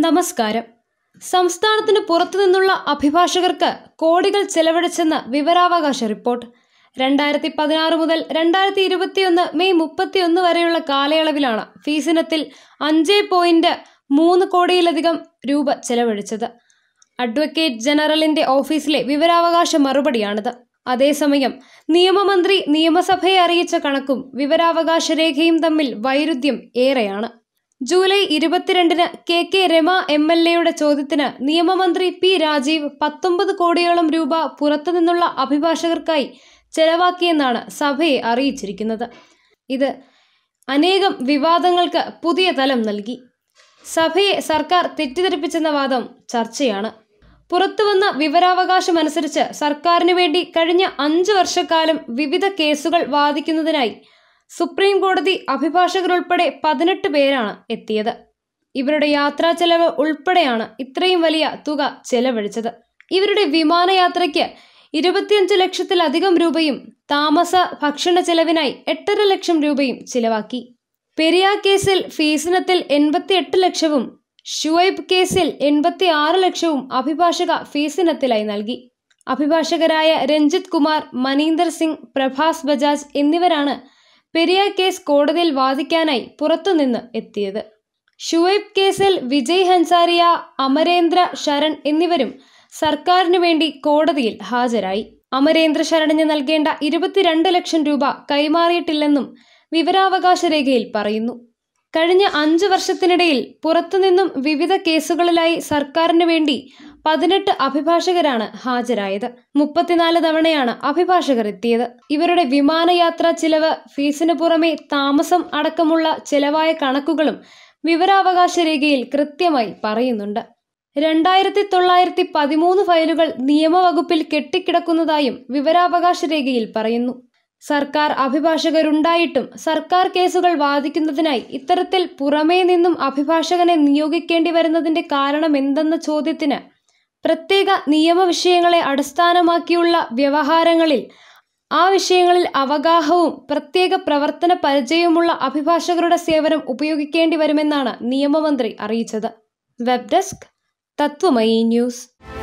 നമസ്കാരം സംസ്ഥാനത്തിന് പുറത്തുനിന്നുള്ള അഭിഭാഷകർക്ക് കോടികൾ ചെലവഴിച്ചെന്ന് വിവരാവകാശ റിപ്പോർട്ട് രണ്ടായിരത്തി പതിനാറ് മുതൽ രണ്ടായിരത്തി ഇരുപത്തിയൊന്ന് മെയ് മുപ്പത്തിയൊന്ന് വരെയുള്ള കാലയളവിലാണ് ഫീസിനത്തിൽ അഞ്ച് പോയിന്റ് മൂന്ന് കോടിയിലധികം രൂപ ചെലവഴിച്ചത് അഡ്വക്കേറ്റ് ജനറലിന്റെ ഓഫീസിലെ വിവരാവകാശ മറുപടിയാണിത് അതേസമയം നിയമമന്ത്രി നിയമസഭയെ അറിയിച്ച കണക്കും വിവരാവകാശ രേഖയും തമ്മിൽ വൈരുദ്ധ്യം ഏറെയാണ് ജൂലൈ ഇരുപത്തിരണ്ടിന് K K Rama M L എയുടെ ചോദ്യത്തിന് നിയമമന്ത്രി പി രാജീവ് പത്തൊമ്പത് കോടിയോളം രൂപ പുറത്തുനിന്നുള്ള അഭിഭാഷകർക്കായി ചെലവാക്കിയെന്നാണ് സഭയെ അറിയിച്ചിരിക്കുന്നത് ഇത് അനേകം വിവാദങ്ങൾക്ക് പുതിയ തലം നൽകി സഭയെ സർക്കാർ തെറ്റിദ്ധരിപ്പിച്ചെന്ന വാദം ചർച്ചയാണ് പുറത്തുവന്ന വിവരാവകാശമനുസരിച്ച് സർക്കാരിനു വേണ്ടി കഴിഞ്ഞ അഞ്ച് വർഷക്കാലം വിവിധ കേസുകൾ വാദിക്കുന്നതിനായി സുപ്രീം കോടതി അഭിഭാഷകരുൾപ്പെടെ പതിനെട്ട് പേരാണ് എത്തിയത് ഇവരുടെ യാത്രാ ചെലവ് ഉൾപ്പെടെയാണ് ഇത്രയും വലിയ തുക ചെലവഴിച്ചത് ഇവരുടെ വിമാനയാത്രയ്ക്ക് ഇരുപത്തിയഞ്ച് ലക്ഷത്തിലധികം രൂപയും താമസ ഭക്ഷണ ചെലവിനായി എട്ടര ലക്ഷം രൂപയും ചിലവാക്കി പെരിയ കേസിൽ ഫീസിനത്തിൽ എൺപത്തിയെട്ട് ലക്ഷവും ഷുവൈബ് കേസിൽ എൺപത്തി ആറ് ലക്ഷവും അഭിഭാഷക ഫീസിനത്തിലായി നൽകി അഭിഭാഷകരായ രഞ്ജിത് കുമാർ മനീന്ദർ സിംഗ് പ്രഭാസ് ബജാജ് എന്നിവരാണ് പെരിയ കേസ് കോടതിയിൽ വാദിക്കാനായി പുറത്തുനിന്ന് എത്തിയത് ഷുവൈബ് കേസിൽ വിജയ് ഹൻസാരിയ അമരേന്ദ്ര ശരൺ എന്നിവരും സർക്കാരിനു വേണ്ടി കോടതിയിൽ ഹാജരായി അമരേന്ദ്ര ശരണിന് നൽകേണ്ട ഇരുപത്തിരണ്ട് ലക്ഷം രൂപ കൈമാറിയിട്ടില്ലെന്നും വിവരാവകാശ രേഖയിൽ പറയുന്നു കഴിഞ്ഞ അഞ്ച് വർഷത്തിനിടയിൽ പുറത്തുനിന്നും വിവിധ കേസുകളിലായി സർക്കാരിന് വേണ്ടി പതിനെട്ട് അഭിഭാഷകരാണ് ഹാജരായത് മുപ്പത്തിനാല് തവണയാണ് അഭിഭാഷകർ എത്തിയത് ഇവരുടെ വിമാനയാത്രാ ചിലവ് ഫീസിന് പുറമെ താമസം അടക്കമുള്ള ചിലവായ കണക്കുകളും വിവരാവകാശ രേഖയിൽ കൃത്യമായി പറയുന്നുണ്ട് രണ്ടായിരത്തി തൊള്ളായിരത്തി പതിമൂന്ന് ഫയലുകൾ നിയമവകുപ്പിൽ കെട്ടിക്കിടക്കുന്നതായും വിവരാവകാശ രേഖയിൽ പറയുന്നു സർക്കാർ അഭിഭാഷകരുണ്ടായിട്ടും സർക്കാർ കേസുകൾ വാദിക്കുന്നതിനായി ഇത്തരത്തിൽ പുറമേ നിന്നും അഭിഭാഷകനെ നിയോഗിക്കേണ്ടി വരുന്നതിന്റെ കാരണം എന്തെന്ന ചോദ്യത്തിന് പ്രത്യേക നിയമവിഷയങ്ങളെ അടിസ്ഥാനമാക്കിയുള്ള വ്യവഹാരങ്ങളിൽ ആ വിഷയങ്ങളിൽ അവഗാഹവും പ്രത്യേക പ്രവർത്തന പരിചയവുമുള്ള അഭിഭാഷകരുടെ സേവനം ഉപയോഗിക്കേണ്ടി വരുമെന്നാണ് നിയമമന്ത്രി അറിയിച്ചത് വെബ് ഡെസ്ക് തത്വമയി ന്യൂസ്